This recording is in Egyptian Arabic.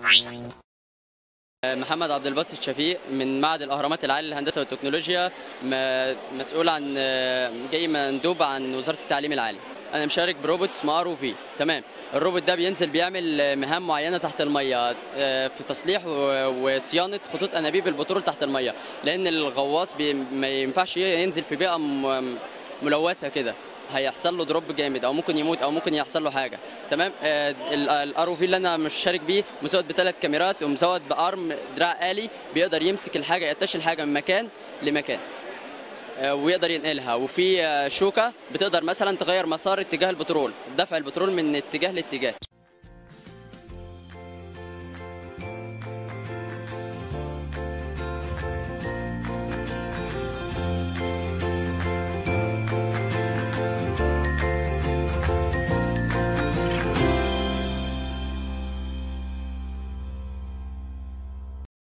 محمد عبد الباسط شفيق من معهد الاهرامات العالي للهندسه والتكنولوجيا م- مسؤول عن جاي مندوب عن وزاره التعليم العالي انا مشارك بروبوت اسمه ار او في تمام الروبوت ده بينزل بيعمل مهام معينه تحت الميه آه، في تصليح و- وصيانه خطوط انابيب البترول تحت الميه لان الغواص بي ما ينفعش ينزل في بيئه م- ملوثه كده هيحصل له دروب جامد او ممكن يموت او ممكن يحصل له حاجه تمام الار او في اللي انا مشترك بيه مزود بثلاث كاميرات ومزود بارم دراع آلي بيقدر يمسك الحاجه يتش الحاجه من مكان لمكان آه، ويقدر ينقلها وفي آه، شوكه بتقدر مثلا تغير مسار اتجاه البترول دفع البترول من اتجاه لاتجاه